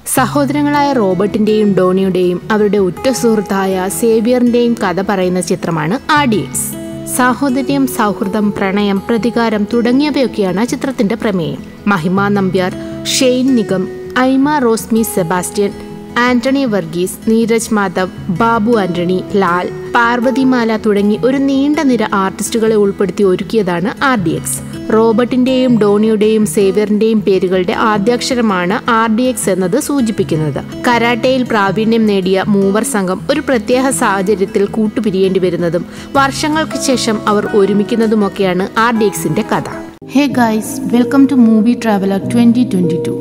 സഹോദരങ്ങളായ റോബർട്ടിന്റെയും ഡോണിയുടെയും അവരുടെ ഉറ്റ സുഹൃത്തായ സേവിയറിന്റെയും കഥ പറയുന്ന ചിത്രമാണ് ആഡിയൻസ് സാഹോദര്യം സൗഹൃദം പ്രണയം പ്രതികാരം തുടങ്ങിയവയൊക്കെയാണ് ചിത്രത്തിന്റെ പ്രമേയം മഹിമ നമ്പ്യാർ ഷെയ്ൻ നിഗം ഐമ റോസ്മി സെബാസ്റ്റ്യൻ ആന്റണി വർഗീസ് നീരജ് മാധവ് ബാബു ആന്റണി ലാൽ പാർവതിമാല തുടങ്ങി ഒരു നീണ്ട നിര ആർട്ടിസ്റ്റുകളെ ഉൾപ്പെടുത്തി ഒരുക്കിയതാണ് ആർ ഡി എക്സ് റോബർട്ടിന്റെയും ഡോണിയുടെയും സേവ്യറിന്റെയും പേരുകളുടെ ആദ്യാക്ഷരമാണ് ആർ ഡി എക്സ് എന്നത് സൂചിപ്പിക്കുന്നത് കരാട്ടയിൽ പ്രാവീണ്യം നേടിയ മൂവർ സംഘം ഒരു പ്രത്യേക സാഹചര്യത്തിൽ കൂട്ടുപിരിയേണ്ടി വരുന്നതും വർഷങ്ങൾക്ക് ശേഷം അവർ ഒരുമിക്കുന്നതുമൊക്കെയാണ് ആർ ഡി എക്സിന്റെ കഥ hey guys welcome to movie traveller twenty twenty two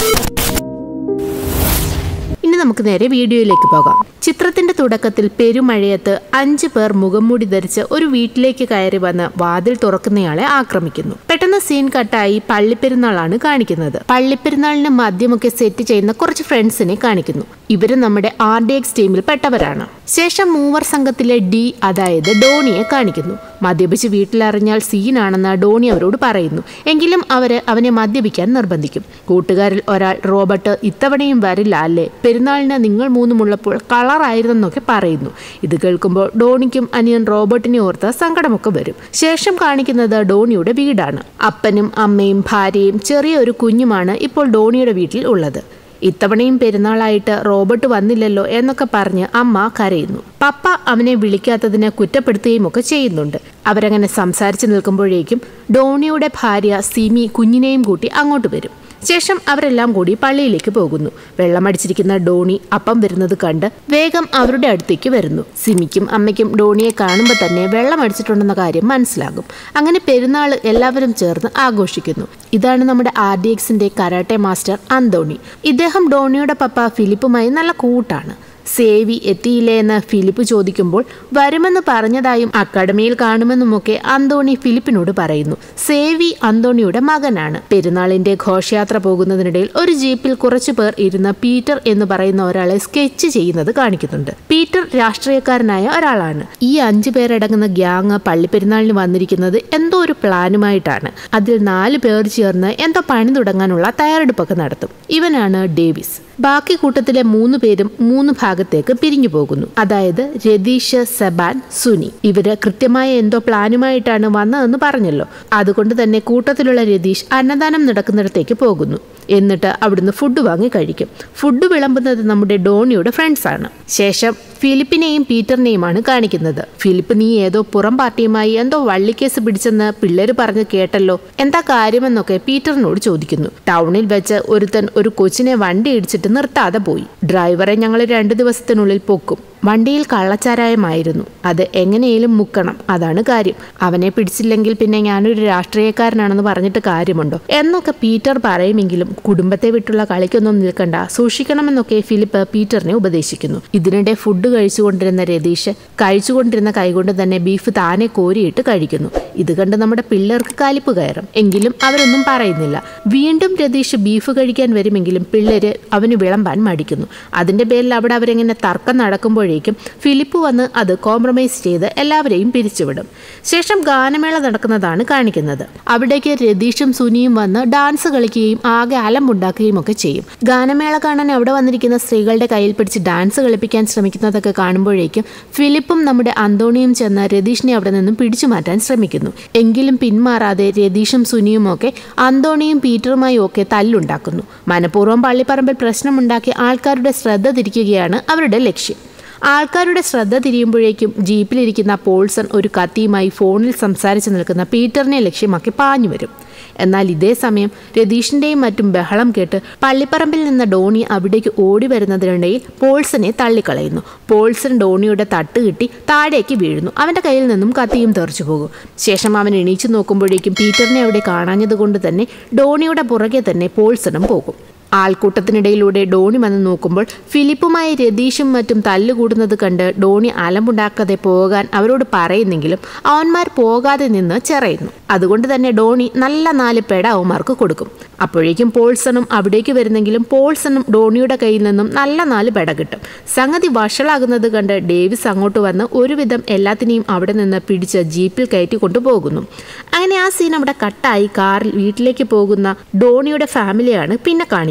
ഇനി നമുക്ക് നേരെ വീഡിയോയിലേക്ക് പോകാം ചിത്രത്തിന്റെ തുടക്കത്തിൽ പെരുമഴയത്ത് അഞ്ചു പേർ മുഖംമൂടി ധരിച്ച് ഒരു വീട്ടിലേക്ക് കയറി വന്ന് വാതിൽ തുറക്കുന്നയാളെ ആക്രമിക്കുന്നു പെട്ടെന്ന് സീൻ കട്ടായി പള്ളിപ്പെരുന്നാളാണ് കാണിക്കുന്നത് പള്ളിപ്പെരുന്നാളിന് മദ്യമൊക്കെ സെറ്റ് ചെയ്യുന്ന കുറച്ച് ഫ്രണ്ട്സിനെ കാണിക്കുന്നു ഇവര് നമ്മുടെ ആർ ഡി എക്സ് ടീമിൽ പെട്ടവരാണ് ശേഷം മൂവർ സംഘത്തിലെ ഡി അതായത് ഡോണിയെ കാണിക്കുന്നു മദ്യപിച്ച് വീട്ടിലറിഞ്ഞാൽ സീനാണെന്ന് ഡോണി അവരോട് പറയുന്നു എങ്കിലും അവര് അവനെ മദ്യപിക്കാൻ നിർബന്ധിക്കും കൂട്ടുകാരിൽ ഒരാൾ റോബർട്ട് ഇത്തവണയും വരില്ല അല്ലേ പെരുന്നാളിന് നിങ്ങൾ മൂന്നുമുള്ളപ്പോൾ കളറായിരുന്നെന്നൊക്കെ പറയുന്നു ഇത് കേൾക്കുമ്പോൾ ഡോണിക്കും അനിയൻ റോബർട്ടിനെ ഓർത്ത് സങ്കടമൊക്കെ വരും ശേഷം കാണിക്കുന്നത് ഡോണിയുടെ വീടാണ് അപ്പനും അമ്മയും ഭാര്യയും ചെറിയ ഒരു കുഞ്ഞുമാണ് ഇപ്പോൾ ഡോണിയുടെ വീട്ടിൽ ഉള്ളത് ഇത്തവണയും പെരുന്നാളായിട്ട് റോബർട്ട് വന്നില്ലല്ലോ എന്നൊക്കെ പറഞ്ഞ് അമ്മ കരയുന്നു പപ്പ അവനെ വിളിക്കാത്തതിന് കുറ്റപ്പെടുത്തുകയും ഒക്കെ ചെയ്യുന്നുണ്ട് അവരങ്ങനെ സംസാരിച്ചു നിൽക്കുമ്പോഴേക്കും ഡോണിയുടെ ഭാര്യ സിമി കുഞ്ഞിനെയും കൂട്ടി അങ്ങോട്ട് വരും ശേഷം അവരെല്ലാം കൂടി പള്ളിയിലേക്ക് പോകുന്നു വെള്ളമടിച്ചിരിക്കുന്ന ഡോണി അപ്പം വരുന്നത് കണ്ട് വേഗം അവരുടെ അടുത്തേക്ക് വരുന്നു സിമിക്കും അമ്മയ്ക്കും ഡോണിയെ കാണുമ്പോൾ തന്നെ വെള്ളമടിച്ചിട്ടുണ്ടെന്ന കാര്യം മനസ്സിലാകും അങ്ങനെ പെരുന്നാൾ എല്ലാവരും ചേർന്ന് ആഘോഷിക്കുന്നു ഇതാണ് നമ്മുടെ ആർ ഡി എക്സിന്റെ കരാട്ടെ മാസ്റ്റർ അന്തോണി ഇദ്ദേഹം ഡോണിയുടെ പപ്പ ഫിലിപ്പുമായി നല്ല കൂട്ടാണ് സേവി എത്തിയില്ലേ എന്ന് ഫിലിപ്പ് ചോദിക്കുമ്പോൾ വരുമെന്ന് പറഞ്ഞതായും അക്കാഡമിയിൽ കാണുമെന്നുമൊക്കെ അന്തോണി ഫിലിപ്പിനോട് പറയുന്നു സേവി അന്തോണിയുടെ മകനാണ് പെരുന്നാളിന്റെ ഘോഷയാത്ര പോകുന്നതിനിടയിൽ ഒരു ജീപ്പിൽ കുറച്ചു പേർ ഇരുന്ന പീറ്റർ എന്ന് പറയുന്ന ഒരാളെ സ്കെച്ച് ചെയ്യുന്നത് കാണിക്കുന്നുണ്ട് പീറ്റർ രാഷ്ട്രീയക്കാരനായ ഒരാളാണ് ഈ അഞ്ചു പേരടങ്ങുന്ന ഗ്യാങ് പള്ളിപ്പെരുന്നാളിന് വന്നിരിക്കുന്നത് എന്തോ ഒരു പ്ലാനുമായിട്ടാണ് അതിൽ നാല് പേർ ചേർന്ന് എന്തോ പണി തുടങ്ങാനുള്ള തയ്യാറെടുപ്പൊക്കെ നടത്തും ഇവനാണ് ഡേവിസ് ബാക്കി കൂട്ടത്തിലെ മൂന്ന് പേരും മൂന്ന് ഭാഗത്തേക്ക് പിരിഞ്ഞു പോകുന്നു അതായത് രതീഷ് സെബാൻ സുനി ഇവര് കൃത്യമായ എന്തോ പ്ലാനുമായിട്ടാണ് വന്നതെന്ന് പറഞ്ഞല്ലോ അതുകൊണ്ട് തന്നെ കൂട്ടത്തിലുള്ള രതീഷ് അന്നദാനം നടക്കുന്നിടത്തേക്ക് പോകുന്നു എന്നിട്ട് അവിടുന്ന് ഫുഡ് വാങ്ങി കഴിക്കും ഫുഡ് വിളമ്പുന്നത് നമ്മുടെ ഡോണിയുടെ ഫ്രണ്ട്സാണ് ശേഷം ഫിലിപ്പിനെയും പീറ്ററിനെയുമാണ് കാണിക്കുന്നത് ഫിലിപ്പ് നീ ഏതോ പുറം പാർട്ടിയുമായി എന്തോ വള്ളിക്കേസ് പിടിച്ചെന്ന് പിള്ളേര് പറഞ്ഞ് കേട്ടല്ലോ എന്താ കാര്യമെന്നൊക്കെ പീറ്ററിനോട് ചോദിക്കുന്നു ടൗണിൽ വെച്ച് ഒരുത്തൻ ഒരു കൊച്ചിനെ വണ്ടി ഇടിച്ചിട്ട് നിർത്താതെ പോയി ഡ്രൈവറെ ഞങ്ങൾ രണ്ടു ദിവസത്തിനുള്ളിൽ പൊക്കും വണ്ടിയിൽ കള്ളച്ചാരായമായിരുന്നു അത് എങ്ങനെയും മുക്കണം അതാണ് കാര്യം അവനെ പിടിച്ചില്ലെങ്കിൽ പിന്നെ ഞാനൊരു രാഷ്ട്രീയക്കാരനാണെന്ന് പറഞ്ഞിട്ട് കാര്യമുണ്ടോ എന്നൊക്കെ പീറ്റർ പറയുമെങ്കിലും കുടുംബത്തെ വിട്ടുള്ള കളിക്കൊന്നും നിൽക്കണ്ട സൂക്ഷിക്കണമെന്നൊക്കെ ഫിലിപ്പ് പീറ്ററിനെ ഉപദേശിക്കുന്നു ഇതിനിടെ ഫുഡ് കഴിച്ചുകൊണ്ടിരുന്ന രതീഷ് കഴിച്ചുകൊണ്ടിരുന്ന കൈകൊണ്ട് തന്നെ ബീഫ് താനെ കോരിയിട്ട് കഴിക്കുന്നു ഇത് കണ്ട് നമ്മുടെ പിള്ളേർക്ക് കാലിപ്പ് കയറും എങ്കിലും അവരൊന്നും പറയുന്നില്ല വീണ്ടും രതീഷ് ബീഫ് കഴിക്കാൻ വരുമെങ്കിലും പിള്ളേര് അവന് വിളമ്പാൻ മടിക്കുന്നു അതിന്റെ പേരിൽ അവിടെ അവരെങ്ങനെ തർക്കം നടക്കുമ്പോഴേക്കും ഫിലിപ്പ് വന്ന് അത് കോംപ്രമൈസ് ചെയ്ത് എല്ലാവരെയും പിരിച്ചുവിടും ശേഷം ഗാനമേള നടക്കുന്നതാണ് കാണിക്കുന്നത് അവിടേക്ക് രതീഷും സുനിയും വന്ന് ഡാൻസ് കളിക്കുകയും ആകെ അലമ്പുണ്ടാക്കുകയും ഒക്കെ ചെയ്യും ഗാനമേള കാണാൻ അവിടെ വന്നിരിക്കുന്ന സ്ത്രീകളുടെ കയ്യിൽ പിടിച്ച് ഡാൻസ് കളിപ്പിക്കാൻ ശ്രമിക്കുന്നതൊക്കെ കാണുമ്പോഴേക്കും ഫിലിപ്പും നമ്മുടെ അന്തോണിയും ചെന്ന് രതീഷിനെ അവിടെ നിന്നും പിടിച്ചു മാറ്റാൻ ശ്രമിക്കുന്നു എങ്കിലും പിന്മാറാതെ രതീഷും സുനിയും ഒക്കെ അന്തോണിയും പീറ്ററുമായും ഒക്കെ തല്ലുണ്ടാക്കുന്നു മനഃപൂർവ്വം പള്ളിപ്പറമ്പിൽ പ്രശ്നമുണ്ടാക്കി ആൾക്കാരുടെ ശ്രദ്ധ തിരിക്കുകയാണ് അവരുടെ ലക്ഷ്യം ആൾക്കാരുടെ ശ്രദ്ധ തിരിയുമ്പോഴേക്കും ജീപ്പിലിരിക്കുന്ന പോൾസൺ ഒരു കത്തിയുമായി ഫോണിൽ സംസാരിച്ചു നിൽക്കുന്ന പീറ്ററിനെ ലക്ഷ്യമാക്കി പാഞ്ഞു വരും എന്നാൽ ഇതേ സമയം രതീഷിന്റെയും മറ്റും ബഹളം കേട്ട് പള്ളിപ്പറമ്പിൽ നിന്ന് ഡോണി അവിടേക്ക് ഓടി വരുന്നതിനിടയിൽ പോൾസനെ തള്ളിക്കളയുന്നു പോൾസൺ ഡോണിയുടെ തട്ട് കിട്ടി താഴേക്ക് വീഴുന്നു അവന്റെ കയ്യിൽ നിന്നും കത്തിയും തെറിച്ചു പോകും ശേഷം അവൻ എണീച്ചു നോക്കുമ്പോഴേക്കും പീറ്ററിനെ അവിടെ കാണാഞ്ഞതുകൊണ്ട് തന്നെ ഡോണിയുടെ പുറകെ തന്നെ പോൾസണും പോകും ആൾക്കൂട്ടത്തിനിടയിലൂടെ ഡോണി വന്ന് നോക്കുമ്പോൾ ഫിലിപ്പുമായി രതീഷും മറ്റും തല്ലുകൂടുന്നത് കണ്ട് ഡോണി അലമ്പുണ്ടാക്കാതെ പോകാൻ അവരോട് പറയുന്നെങ്കിലും അവന്മാർ പോകാതെ നിന്ന് ചെറയുന്നു അതുകൊണ്ട് തന്നെ ഡോണി നല്ല നാല് പെട അവന്മാർക്ക് കൊടുക്കും അപ്പോഴേക്കും പോൾസണും അവിടേക്ക് വരുന്നെങ്കിലും പോൾസണും ഡോണിയുടെ കയ്യിൽ നിന്നും നല്ല നാല് പെട കിട്ടും സംഗതി വഷളാകുന്നത് കണ്ട് ഡേവിസ് അങ്ങോട്ട് വന്ന് ഒരുവിധം എല്ലാത്തിനെയും അവിടെ നിന്ന് പിടിച്ച് ജീപ്പിൽ കയറ്റി കൊണ്ടുപോകുന്നു അങ്ങനെ ആ സീൻ അവിടെ കട്ടായി കാറിൽ വീട്ടിലേക്ക് പോകുന്ന ഡോണിയുടെ ഫാമിലിയാണ് പിന്നെ കാണിക്കുന്നത്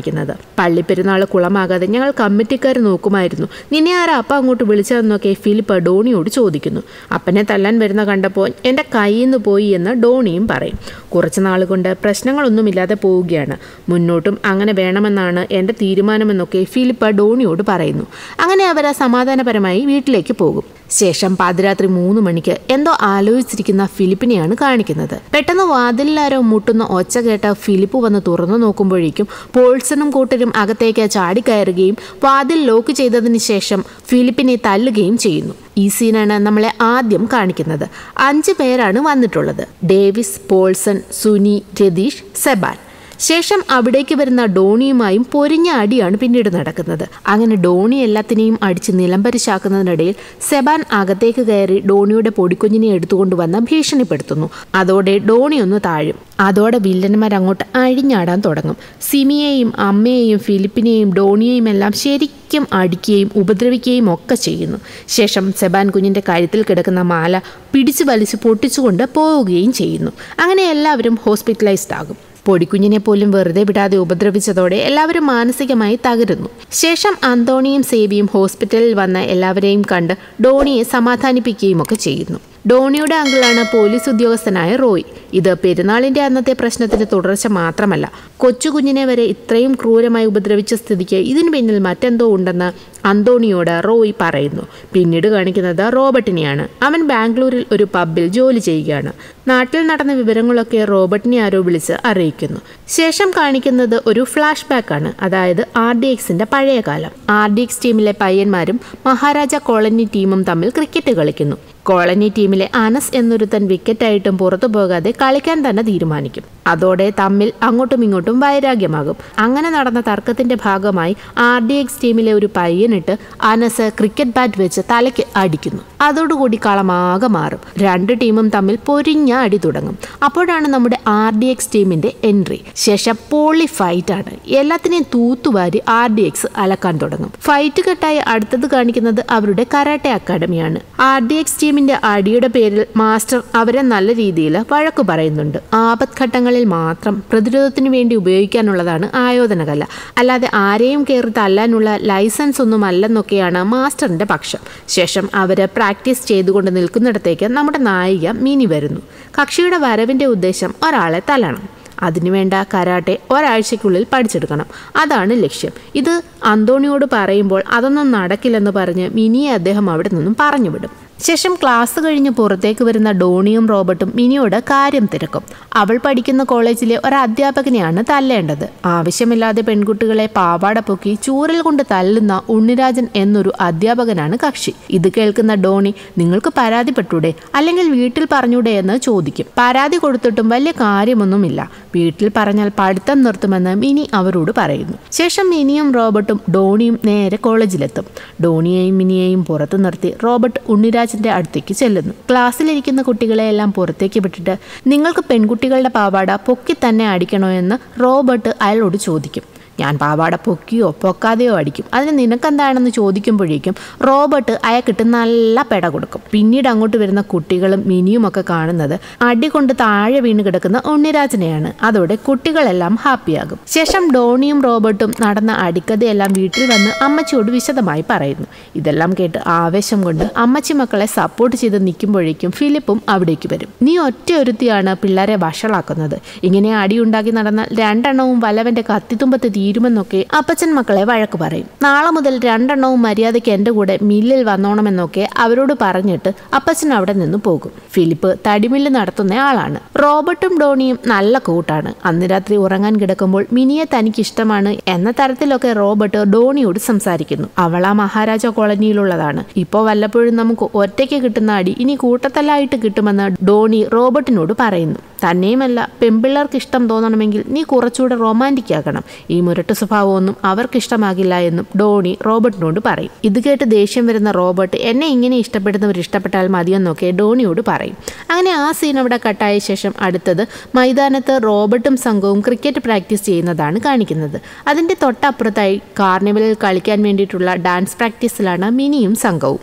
കാണിക്കുന്നത് പള്ളിപ്പെരുന്നാൾ കുളമാകാതെ ഞങ്ങൾ കമ്മിറ്റിക്കാർ നോക്കുമായിരുന്നു നിന്നെ ആരാ അപ്പ അങ്ങോട്ട് വിളിച്ചതെന്നൊക്കെ ഫിലിപ്പ് ഡോണിയോട് ചോദിക്കുന്നു അപ്പനെ തല്ലാൻ വരുന്ന കണ്ടപ്പോൾ എൻ്റെ കയ്യിൽ നിന്ന് പോയി എന്ന് ഡോണിയും പറയും കുറച്ച് നാൾ കൊണ്ട് പ്രശ്നങ്ങളൊന്നുമില്ലാതെ പോവുകയാണ് മുന്നോട്ടും അങ്ങനെ വേണമെന്നാണ് എൻ്റെ തീരുമാനമെന്നൊക്കെ ഫിലിപ്പ് ഡോണിയോട് പറയുന്നു അങ്ങനെ അവർ സമാധാനപരമായി വീട്ടിലേക്ക് പോകും ശേഷം പാതിരാത്രി മൂന്ന് മണിക്ക് എന്തോ ആലോചിച്ചിരിക്കുന്ന ഫിലിപ്പിനെയാണ് കാണിക്കുന്നത് പെട്ടെന്ന് വാതിലിലാരോ മുട്ടുന്ന ഒച്ച കേട്ട ഫിലിപ്പ് വന്ന് തുറന്നു നോക്കുമ്പോഴേക്കും പോൾസണും കൂട്ടരും അകത്തേക്ക് ചാടിക്കയറുകയും വാതിൽ ലോക്ക് ചെയ്തതിന് ശേഷം ഫിലിപ്പിനെ തല്ലുകയും ചെയ്യുന്നു ഈ സീനാണ് നമ്മളെ ആദ്യം കാണിക്കുന്നത് അഞ്ച് പേരാണ് വന്നിട്ടുള്ളത് ഡേവിസ് പോൾസൺ സുനി രതീഷ് സെബാൻ ശേഷം അവിടേക്ക് വരുന്ന ഡോണിയുമായും പൊരിഞ്ഞ അടിയാണ് പിന്നീട് നടക്കുന്നത് അങ്ങനെ ഡോണി എല്ലാത്തിനെയും അടിച്ച് നിലംപരിശാക്കുന്നതിനിടയിൽ സെബാൻ അകത്തേക്ക് കയറി ഡോണിയുടെ പൊടിക്കുഞ്ഞിനെ എടുത്തുകൊണ്ട് വന്ന് ഭീഷണിപ്പെടുത്തുന്നു അതോടെ ഡോണി ഒന്ന് താഴും അതോടെ വില്ലന്മാർ അങ്ങോട്ട് അഴിഞ്ഞാടാൻ തുടങ്ങും സിമിയെയും അമ്മയെയും ഫിലിപ്പിനെയും ഡോണിയെയും എല്ലാം ശരിക്കും അടിക്കുകയും ഉപദ്രവിക്കുകയും ഒക്കെ ചെയ്യുന്നു ശേഷം സെബാൻ കുഞ്ഞിൻ്റെ കഴുത്തിൽ കിടക്കുന്ന മാല പിടിച്ചു വലിച്ച് പൊട്ടിച്ചുകൊണ്ട് പോവുകയും ചെയ്യുന്നു അങ്ങനെ എല്ലാവരും ഹോസ്പിറ്റലൈസ്ഡ് ആകും പൊടിക്കുഞ്ഞിനെ പോലും വെറുതെ വിടാതെ ഉപദ്രവിച്ചതോടെ എല്ലാവരും മാനസികമായി തകരുന്നു ശേഷം അന്തോണിയും സേവിയും ഹോസ്പിറ്റലിൽ വന്ന എല്ലാവരെയും കണ്ട് ഡോണിയെ സമാധാനിപ്പിക്കുകയും ഒക്കെ ചെയ്യുന്നു ഡോണിയുടെ അങ്കിളാണ് പോലീസ് ഉദ്യോഗസ്ഥനായ റോയ് ഇത് പെരുന്നാളിന്റെ അന്നത്തെ പ്രശ്നത്തിന്റെ തുടർച്ച മാത്രമല്ല കൊച്ചുകുഞ്ഞിനെ വരെ ഇത്രയും ക്രൂരമായി ഉപദ്രവിച്ച സ്ഥിതിക്ക് ഇതിന് പിന്നിൽ മറ്റെന്തോ ഉണ്ടെന്ന് അന്തോണിയോട് റോയ് പറയുന്നു പിന്നീട് കാണിക്കുന്നത് റോബർട്ടിനെയാണ് അവൻ ബാംഗ്ലൂരിൽ ഒരു പബ്ബിൽ ജോലി ചെയ്യുകയാണ് നാട്ടിൽ നടന്ന വിവരങ്ങളൊക്കെ റോബർട്ടിനെ ആരോ വിളിച്ച് അറിയിക്കുന്നു ശേഷം കാണിക്കുന്നത് ഒരു ഫ്ലാഷ് ബാക്ക് ആണ് അതായത് ആർ ഡി എക്സിന്റെ പഴയ കാലം ആർ ഡി എക്സ് ടീമിലെ പയ്യന്മാരും മഹാരാജ കോളനി ടീമും തമ്മിൽ ക്രിക്കറ്റ് കളിക്കുന്നു കോളനി ടീമിലെ അനസ് എന്നൊരുത്തൻ വിക്കറ്റായിട്ടും പുറത്തു പോകാതെ കളിക്കാൻ തന്നെ തീരുമാനിക്കും അതോടെ തമ്മിൽ അങ്ങോട്ടും ഇങ്ങോട്ടും വൈരാഗ്യമാകും അങ്ങനെ നടന്ന തർക്കത്തിന്റെ ഭാഗമായി ആർ ഡി എക്സ് ടീമിലെ ഒരു പയ്യനിട്ട് അനസ് ക്രിക്കറ്റ് ബാറ്റ് വെച്ച് തലയ്ക്ക് അടിക്കുന്നു അതോടുകൂടി കളമാകെ മാറും രണ്ട് ടീമും തമ്മിൽ പൊരിഞ്ഞ അടി തുടങ്ങും അപ്പോഴാണ് നമ്മുടെ ആർ ഡി എക്സ് ടീമിന്റെ എൻട്രി ശേഷം പോളി ഫൈറ്റ് ആണ് എല്ലാത്തിനെയും തൂത്തുവാരി ആർ ഡി എക്സ് അലക്കാൻ തുടങ്ങും ഫൈറ്റ് കെട്ടായി അടുത്തത് കാണിക്കുന്നത് അവരുടെ കരാട്ടെ അക്കാഡമിയാണ് ആർ ഡി എക്സ് ടീമിന്റെ അടിയുടെ പേരിൽ മാസ്റ്റർ അവരെ നല്ല രീതിയിൽ വഴക്കു പറയുന്നുണ്ട് ആപത്ഘട്ടങ്ങളിൽ മാത്രം പ്രതിരോധത്തിന് വേണ്ടി ഉപയോഗിക്കാനുള്ളതാണ് ആയോധനകല അല്ലാതെ ആരെയും കയറി തല്ലാനുള്ള ലൈസൻസ് ഒന്നും അല്ലെന്നൊക്കെയാണ് മാസ്റ്ററിന്റെ പക്ഷം ശേഷം അവര് പ്രാക്ടീസ് ചെയ്തുകൊണ്ട് നിൽക്കുന്നിടത്തേക്ക് നമ്മുടെ നായിക മിനി വരുന്നു കക്ഷിയുടെ വരവിന്റെ ഉദ്ദേശം ഒരാളെ തല്ലണം അതിനുവേണ്ട കരാട്ടെ ഒരാഴ്ചയ്ക്കുള്ളിൽ പഠിച്ചെടുക്കണം അതാണ് ലക്ഷ്യം ഇത് അന്തോണിയോട് പറയുമ്പോൾ അതൊന്നും നടക്കില്ലെന്ന് പറഞ്ഞ് മിനിയെ അദ്ദേഹം അവിടെ നിന്നും പറഞ്ഞുവിടും ശേഷം ക്ലാസ് കഴിഞ്ഞ് പുറത്തേക്ക് വരുന്ന ഡോണിയും റോബർട്ടും മിനിയോട് കാര്യം തിരക്കും അവൾ പഠിക്കുന്ന കോളേജിലെ ഒരു അധ്യാപകനെയാണ് തല്ലേണ്ടത് ആവശ്യമില്ലാതെ പെൺകുട്ടികളെ പാവാട പൊക്കി ചൂരൽ കൊണ്ട് തല്ലുന്ന ഉണ്ണിരാജൻ എന്നൊരു അധ്യാപകനാണ് കക്ഷി ഇത് കേൾക്കുന്ന ഡോണി നിങ്ങൾക്ക് പരാതിപ്പെട്ടൂടെ അല്ലെങ്കിൽ വീട്ടിൽ പറഞ്ഞൂടെ എന്ന് ചോദിക്കും പരാതി കൊടുത്തിട്ടും വലിയ കാര്യമൊന്നുമില്ല വീട്ടിൽ പറഞ്ഞാൽ പഠിത്തം നിർത്തുമെന്ന് മിനി അവരോട് പറയുന്നു ശേഷം മിനിയും റോബർട്ടും ഡോണിയും നേരെ കോളേജിലെത്തും ഡോണിയെയും മിനിയെയും പുറത്തു നിർത്തി റോബർട്ട് ഉണ്ണിരാജിന്റെ അടുത്തേക്ക് ചെല്ലുന്നു ക്ലാസ്സിലിരിക്കുന്ന കുട്ടികളെയെല്ലാം പുറത്തേക്ക് വിട്ടിട്ട് നിങ്ങൾക്ക് പെൺകുട്ടികളുടെ പാവാട പൊക്കി തന്നെ അടിക്കണോ എന്ന് റോബർട്ട് അയാളോട് ചോദിക്കും ഞാൻ പാവാട പൊക്കിയോ പൊക്കാതെയോ അടിക്കും അതിന് നിനക്കെന്താണെന്ന് ചോദിക്കുമ്പോഴേക്കും റോബർട്ട് അയാൾക്കിട്ട് നല്ല പെട കൊടുക്കും പിന്നീട് അങ്ങോട്ട് വരുന്ന കുട്ടികളും മിനിയും ഒക്കെ കാണുന്നത് അടി കൊണ്ട് താഴെ വീണ് കിടക്കുന്ന ഉണ്ണിരാജനെയാണ് അതോടെ കുട്ടികളെല്ലാം ഹാപ്പിയാകും ശേഷം ഡോണിയും റോബർട്ടും നടന്ന അടിക്കഥയെല്ലാം വീട്ടിൽ വന്ന് അമ്മച്ചിയോട് വിശദമായി പറയുന്നു ഇതെല്ലാം കേട്ട് ആവേശം കൊണ്ട് അമ്മച്ചി മക്കളെ സപ്പോർട്ട് ചെയ്ത് നിൽക്കുമ്പോഴേക്കും ഫിലിപ്പും അവിടേക്ക് വരും നീ ഒറ്റ ഒരുത്തിയാണ് പിള്ളേരെ വഷളാക്കുന്നത് ഇങ്ങനെ അടിയുണ്ടാക്കി നടന്നാൽ രണ്ടെണ്ണവും വല്ലവന്റെ കത്തിത്തുമ്പത്ത് തീരുമെന്നൊക്കെ അപ്പച്ചൻ മക്കളെ വഴക്ക് പറയും നാളെ മുതൽ രണ്ടെണ്ണവും മര്യാദയ്ക്ക് എൻ്റെ കൂടെ മില്ലിൽ വന്നോണമെന്നൊക്കെ അവരോട് പറഞ്ഞിട്ട് അപ്പച്ചൻ അവിടെ നിന്ന് പോകും ഫിലിപ്പ് തടിമില്ല് നടത്തുന്ന ആളാണ് റോബർട്ടും ഡോണിയും നല്ല കൂട്ടാണ് അന്ന് രാത്രി ഉറങ്ങാൻ കിടക്കുമ്പോൾ മിനിയെ തനിക്ക് ഇഷ്ടമാണ് എന്ന തരത്തിലൊക്കെ റോബർട്ട് ഡോണിയോട് സംസാരിക്കുന്നു അവൾ ആ മഹാരാജ കോളനിയിലുള്ളതാണ് ഇപ്പോൾ വല്ലപ്പോഴും നമുക്ക് ഒറ്റയ്ക്ക് കിട്ടുന്ന അടി ഇനി കൂട്ടത്തല്ലായിട്ട് കിട്ടുമെന്ന് ഡോണി റോബർട്ടിനോട് പറയുന്നു തന്നെയുമല്ല പെൺപിള്ളേർക്ക് ഇഷ്ടം തോന്നണമെങ്കിൽ നീ കുറച്ചുകൂടെ റൊമാൻറ്റിക് ആകണം ഈ മുരട്ട് സ്വഭാവമൊന്നും അവർക്ക് ഇഷ്ടമാകില്ല എന്നും ഡോണി റോബർട്ടിനോട് പറയും ഇത് കേട്ട് ദേഷ്യം വരുന്ന റോബർട്ട് എന്നെ ഇങ്ങനെ ഇഷ്ടപ്പെടുന്നവർ ഇഷ്ടപ്പെട്ടാൽ മതിയെന്നൊക്കെ ഡോണിയോട് പറയും അങ്ങനെ ആ സീൻ അവിടെ കട്ടായ ശേഷം അടുത്തത് മൈതാനത്ത് റോബർട്ടും സംഘവും ക്രിക്കറ്റ് പ്രാക്ടീസ് ചെയ്യുന്നതാണ് കാണിക്കുന്നത് അതിൻ്റെ തൊട്ടപ്പുറത്തായി കാർണിവലിൽ കളിക്കാൻ വേണ്ടിയിട്ടുള്ള ഡാൻസ് പ്രാക്ടീസിലാണ് മിനിയും സംഘവും